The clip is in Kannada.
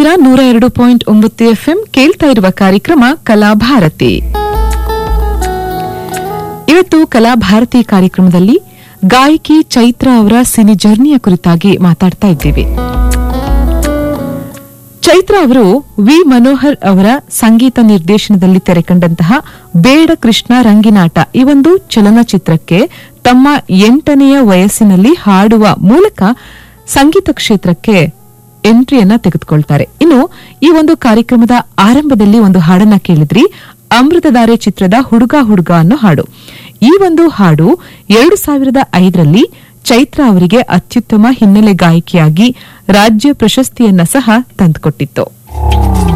ಇದ್ದೀರಾ ನೂರ ಎರಡು ಪಾಯಿಂಟ್ ಒಂಬತ್ತು ಎಫ್ಎಂ ಕೇಳ್ತಾ ಇರುವ ಕಾರ್ಯಕ್ರಮ ಕಲಾಭಾರತಿ ಇವತ್ತು ಕಲಾಭಾರತಿ ಕಾರ್ಯಕ್ರಮದಲ್ಲಿ ಗಾಯಕಿ ಚೈತ್ರ ಅವರ ಸಿನಿ ಜರ್ನಿಯ ಕುರಿತಾಗಿ ಮಾತಾಡ್ತಾ ಇದ್ದೀವಿ ಚೈತ್ರ ಅವರು ವಿ ಮನೋಹರ್ ಅವರ ಸಂಗೀತ ನಿರ್ದೇಶನದಲ್ಲಿ ತೆರೆಕಂಡಂತಹ ಬೇಡ ಕೃಷ್ಣ ರಂಗಿನಾಟ ಈ ಒಂದು ಚಲನಚಿತ್ರಕ್ಕೆ ತಮ್ಮ ಎಂಟನೆಯ ವಯಸ್ಸಿನಲ್ಲಿ ಹಾಡುವ ಮೂಲಕ ಸಂಗೀತ ಕ್ಷೇತ್ರಕ್ಕೆ ಎಂಟ್ರಿಯನ್ನ ತೆಗೆದುಕೊಳ್ತಾರೆ ಇನ್ನು ಈ ಒಂದು ಕಾರ್ಯಕ್ರಮದ ಆರಂಭದಲ್ಲಿ ಒಂದು ಹಾಡನ್ನ ಕೇಳಿದ್ರಿ ಅಮೃತಧಾರೆ ಚಿತ್ರದ ಹುಡುಗ ಹುಡುಗ ಅನ್ನೋ ಹಾಡು ಈ ಒಂದು ಹಾಡು ಎರಡು ಸಾವಿರದ ಐದರಲ್ಲಿ ಚೈತ್ರ ಅವರಿಗೆ ಅತ್ಯುತ್ತಮ ಹಿನ್ನೆಲೆ ಗಾಯಕಿಯಾಗಿ ರಾಜ್ಯ ಪ್ರಶಸ್ತಿಯನ್ನ ಸಹ ತಂದುಕೊಟ್ಟಿತ್ತು